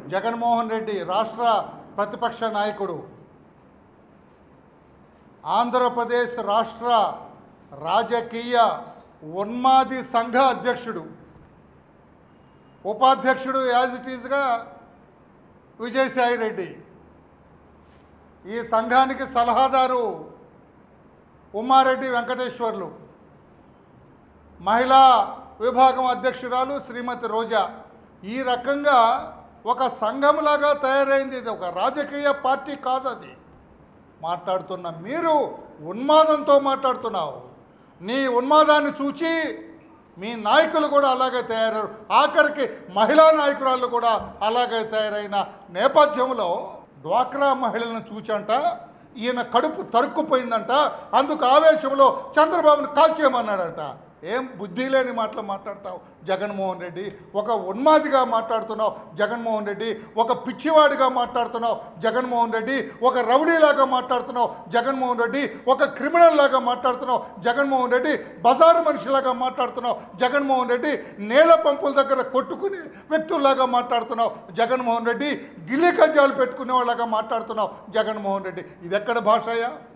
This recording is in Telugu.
జగన్మోహన్ రెడ్డి రాష్ట్ర ప్రతిపక్ష నాయకుడు ఆంధ్రప్రదేశ్ రాష్ట్ర రాజకీయ ఉన్మాది సంఘ అధ్యక్షుడు ఉపాధ్యక్షుడు యాజ్ ఇట్ ఈజ్గా విజయసాయి రెడ్డి ఈ సంఘానికి సలహాదారు ఉమారెడ్డి వెంకటేశ్వర్లు మహిళా విభాగం అధ్యక్షురాలు శ్రీమతి రోజా ఈ రకంగా ఒక సంఘంలాగా తయారైంది ఇది ఒక రాజకీయ పార్టీ కాదు అది మాట్లాడుతున్న మీరు ఉన్మాదంతో మాట్లాడుతున్నావు నీ ఉన్మాదాన్ని చూచి మీ నాయకులు కూడా అలాగే తయారయ్యారు ఆఖరికి మహిళా నాయకురాళ్ళు కూడా అలాగే తయారైన నేపథ్యంలో డ్వాక్రా మహిళలను చూచంట ఈయన కడుపు తరుక్కుపోయిందంట అందుకు ఆవేశంలో చంద్రబాబును కాల్చేయమన్నాడంట ఏం బుద్ధి లేని మాటలు మాట్లాడతావు జగన్మోహన్ రెడ్డి ఒక ఉన్మాదిగా మాట్లాడుతున్నావు జగన్మోహన్ రెడ్డి ఒక పిచ్చివాడిగా మాట్లాడుతున్నావు జగన్మోహన్ రెడ్డి ఒక రౌడీలాగా మాట్లాడుతున్నావు జగన్మోహన్ రెడ్డి ఒక క్రిమినల్ లాగా మాట్లాడుతున్నావు జగన్మోహన్ రెడ్డి బజారు మనిషిలాగా మాట్లాడుతున్నావు జగన్మోహన్ రెడ్డి నేల పంపుల దగ్గర కొట్టుకునే వ్యక్తుల్లాగా మాట్లాడుతున్నావు జగన్మోహన్ రెడ్డి గిల్లి కజ్జాలు పెట్టుకునే వాళ్ళగా మాట్లాడుతున్నావు జగన్మోహన్ రెడ్డి ఇది ఎక్కడ భాషయ్యా